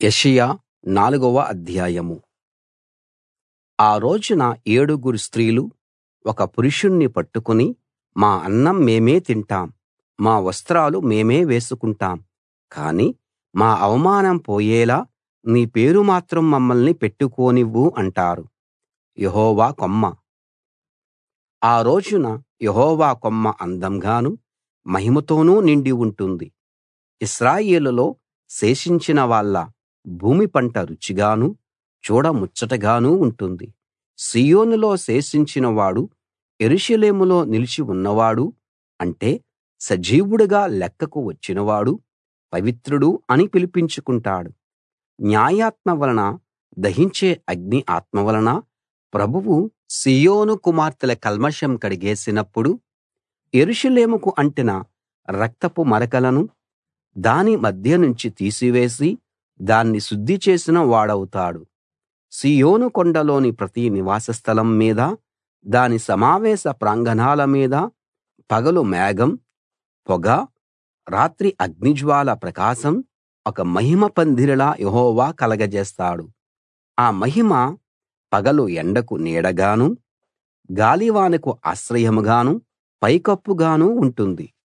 యెషయా నాలుగవ అధ్యాయం ఆ రోజున ఏడుగురు స్త్రీలు ఒక పురుషుణ్ణి పట్టుకుని మా అన్నం మేమే తింటాం మా వస్త్రాలు మేమే వేసుకుంటాం కానీ మా అవమానం పోయేలా నీ పేరు మాత్రం మమ్మల్ని పెట్టుకోనివ్వు అంటారు యెహోవా కొమ్మ ఆ రోజున యెహోవా కొమ్మ అందంగానూ మహిమతోనూ నిండి ఉంటుంది ఇశ్రాయేలులో శేషించిన వాళ్ళ భూమి పంట రుచిగానూ చూడ ముచ్చటగానూ ఉంటుంది సీయోనులో శేషించిన వాడు యెరూషలేములో నిలిచి ఉన్నవాడు అంటే సజీవుడుగా లెక్కకు వచ్చినవాడు పవిత్రుడు అని పిలిపించుకుంటాడు న్యాయాత్మ వలన దహించే అగ్ని ఆత్మ వలన ప్రభువు సీయోను కుమార్తెల కల్మషం కడిగేసినప్పుడు యెరూషలేముకు అంటిన రక్తపు మరకలను దాని మధ్యనుంచి తీసివేసి దాన్ని శుద్ధి చేసిన వాడవుతాడు సీయోను కొండలోని ప్రతి నివాస స్థలం మీదా దాని సమావేశ ప్రాంగణాల మీదా పగలు మేఘం పొగ రాత్రి అగ్నిజ్వాల ప్రకాశం ఒక మహిమ పందిరిలా యెహోవా కలగజేస్తాడు ఆ మహిమ పగలు ఎండకు నీడగానూ గాలివానకు ఆశ్రయంగానూ పైకప్పుగానూ ఉంటుంది